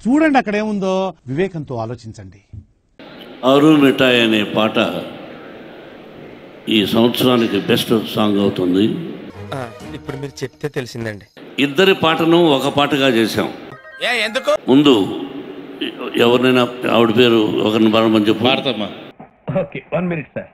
చూడండి అక్కడ ఏముందో వివేకంతో ఆలోచించండి ఆరు మిఠాయి అనే పాట ఈ సంవత్సరానికి బెస్ట్ సాంగ్ అవుతుంది ఆ, ఇప్పుడు మీరు చెప్తే తెలిసిందండి ఇద్దరి పాటను ఒక పాటగా చేశాం ఏ ఎందుకు ముందు ఎవరినైనా ఆవిడ పేరు ఒకరిని పాడమని చెప్పు Bharathamma okay one minute sir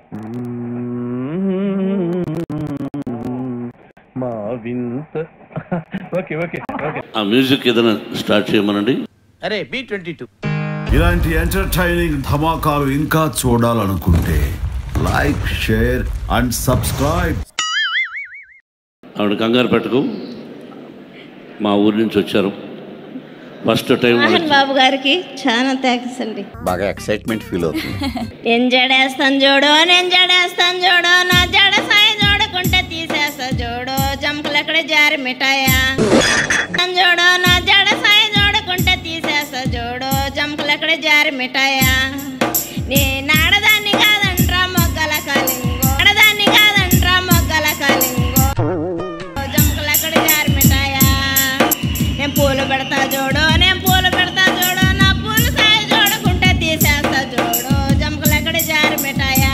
మా వింత ఓకే ఓకే ఓకే ఆ మ్యూజిక్ ఏదైనా స్టార్ట్ చేయమనండి అరే బి ట్వంటీ టూ ఇలాంటి ఎంటర్టైనింగ్ ధమాకాలు ఇంకా చూడాలనుకుంటే లైక్ షేర్ అండ్ సబ్స్క్రైబ్ ఆవిడ కంగారు పెట్టకు మా ఊరి నుంచి వచ్చారు ఫస్ట్ టైం మోహన్ బాబు గారికి చాలా థ్యాంక్స్ అండి బాగా ఎక్సైట్మెంట్ ఫీల్ అవుతుంది నేను జడేస్తాను చూడు నేను జడేస్తాను చూడు నా జడ సాయి చూడకుంటే తీసేస్తా చూడు జంకలు ఎక్కడ జారి మిఠాయా నన్ను చూడు నా జడ సాయి చూడకుంటే తీసేస్తా చూడు జంకలు ఎక్కడ జారి మిఠాయా నీ నాడదాన్ని కాదంట్రా మొగ్గల కాలింగో నాడదాన్ని కాదంట్రా మొగ్గల కాలింగో జంకలు ఎక్కడ జారి మిఠాయా నేను పూలు పెడతా చూడు నేను పూలు పెడతా చూడు నా పూలు సాయి చూడకుంటే తీసేస్తా చూడు జంకలు ఎక్కడ జారి మిఠాయా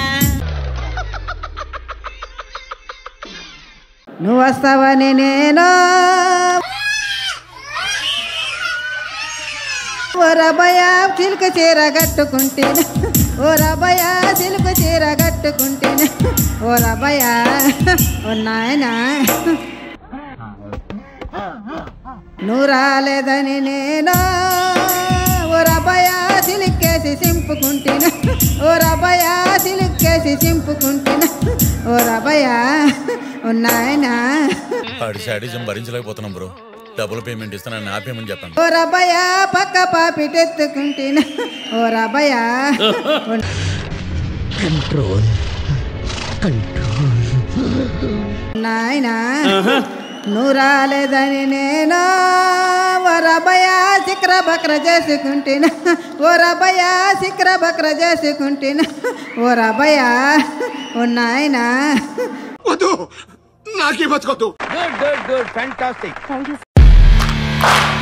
నువ్వు వస్తావని నేను ఓ రబయ చిలుక చీర కట్టుకుంటేను ఓ రబయ చిలుక చీర కట్టుకుంటేను ఓ రబయ ఓ నాయనా నువ్వు రాలేదని నేను ఓ రబయ చిలుక్కేసి సింపుకుంటేను ఓ రబయ చిలుక్కేసి సింపుకుంటేను ఓ రబయ ఓ నాయనా వాడి శాడిజం భరించలేకపోతున్నాం బ్రో డబుల్ పేమెంట్ ఇస్తానని ఆపేయమని చెప్పండి ఓ రబయ పక్క పాపిటెత్తుకుంటేను ఓ రబయ నాయనా నువ్వు రాలేదని నేను ఓ రబయ సిక్ర బక్ర చేసుకుంటేను ఓ రబయ సిక్ర బక్ర చేసుకుంటేను ఓ రబయ ఓ నాయనా గుడ్ గుడ్ గుడ్ ఫ్యాంటాస్టిక్